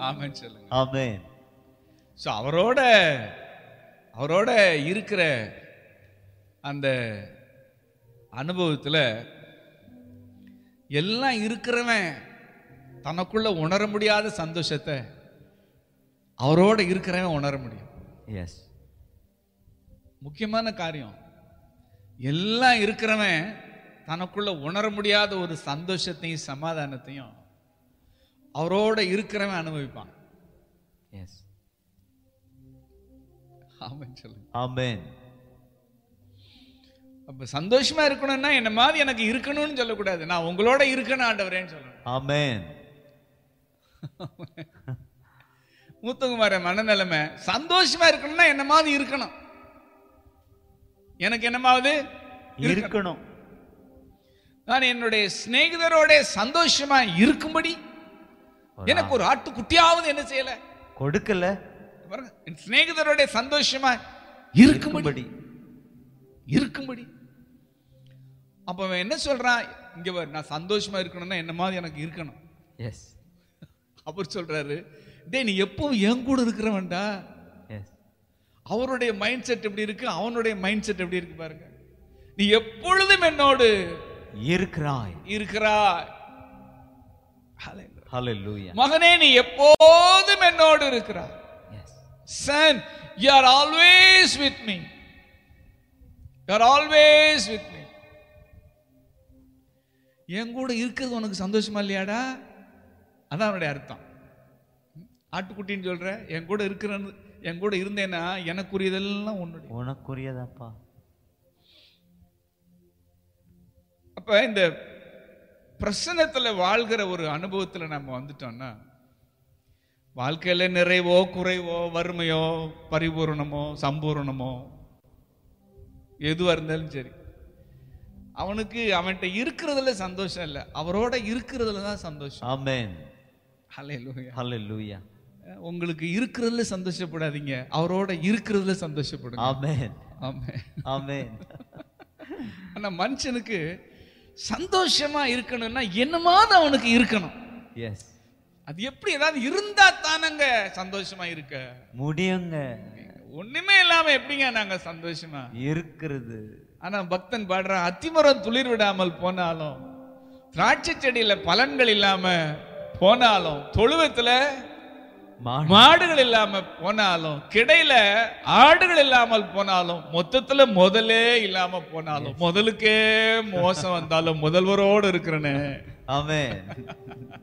ஆமென் சொல்லுங்க Amen. So அவரோட அவரோட இருக்கிற அந்த அனுபவத்துல எல்லாம் இருக்கிறவன் தனக்குள்ள உணர முடியாத சந்தோஷத்தை அவரோட இருக்கிறவன் உணர முடியும் Yes. முக்கியமான காரியம் எல்லாம் இருக்கிறவன் தனக்குள்ள உணர முடியாத ஒரு சந்தோஷத்தையும் சமாதானத்தையும் அவரோட இருக்கிறவன் அனுபவிப்பான் Yes. ஆமென் சொல்லுங்க Amen. அப்ப சந்தோஷமா இருக்கணும்னா என்ன மாதிரி எனக்கு இருக்கணும்னு சொல்லக்கூடாது நான் உங்களோட இருக்கணும் ஆண்டவரேன்னு சொல்லணும் Amen. மூத்தகுமார மனநிலைமை சந்தோஷமா இருக்கணும்னா என்ன மாதிரி இருக்கணும் எனக்கு என்னமாவது இருக்கணும் நான் என்னுடைய சிநேகிதரோட சந்தோஷமா இருக்கும்படி எனக்கு ஒரு ஆட்டுக்குட்டியாவது என்ன செய்யல கொடுக்கல பாருங்க, என் சிநேகிதரோட சந்தோஷமா இருக்கும்படி இருக்கும்படி இருக்கும்படி அப்ப அவன் என்ன சொல்றான் இங்க பாரு நான் சந்தோஷமா இருக்கணும்னா என்ன மாதிரி எனக்கு இருக்கணும் எஸ் அவர் சொல்றாரு டேய் நீ எப்பவும் என் கூட இருக்கிறவன்டா எஸ் அவருடைய மைண்ட் செட் எப்படி இருக்கு அவனுடைய மைண்ட் செட் எப்படி இருக்கு பாருங்க நீ எப்பொழுதும் என்னோடு இருக்கிறாய் இருக்கிறாய் Hallelujah. ஹalleluya மகனே நீ எப்போதும் என்னோடு இருக்கிறாய் yes son you are always with me you are always with me என் கூட இருக்கிறது உனக்கு சந்தோஷமா இல்லையாடா அதான் அவனுடைய அர்த்தம் ஆட்டுக்குட்டின்னு சொல்ற என் கூட இருக்கிறன்னு என் கூட இருந்தேன்னா எனக்குரியதெல்லாம் உன்னுடைய உனக்குரியதாப்பா அப்ப இந்த பிரசன்னத்துல வாழ்கிற ஒரு அனுபவத்துல நம்ம வந்துட்டோம்னா வாழ்க்கையில நிறைவோ குறைவோ வறுமையோ பரிபூரணமோ சம்பூரணமோ எதுவா இருந்தாலும் சரி அவனுக்கு அவன்கிட்ட இருக்கிறதுல சந்தோஷம் இல்லை அவரோட இருக்கிறதுல தான் சந்தோஷம் ஆமென் ஹalleluya. ஹalleluya உங்களுக்கு இருக்கிறதுல சந்தோஷப்படாதீங்க அவரோட இருக்கிறதுல சந்தோஷப்படுங்க ஆமென் ஆமென் ஆமென் ஆனா மனுஷனுக்கு சந்தோஷமா இருக்கணும்னா என்னமாவது அவனுக்கு இருக்கணும் எஸ் அது எப்படி ஏதாவது இருந்தா தானங்க சந்தோஷமா இருக்க முடியுங்க ஒண்ணுமே இல்லாம எப்படிங்க நாங்க சந்தோஷமா இருக்கிறது ஆனா பக்தன் பாடுறான் அத்திமரம் துளிர் விடாமல் போனாலும் திராட்சை செடியில பலன்கள் இல்லாம போனாலும் தொழுவத்துல மாடு மாடுகள் இல்லாம போனாலும் கிடையில ஆடுகள் இல்லாமல் போனாலும் மொத்தத்துல முதலே இல்லாம போனாலும் முதலுக்கே மோசம் வந்தாலும் முதல்வரோடு இருக்கிறனே ஆமென்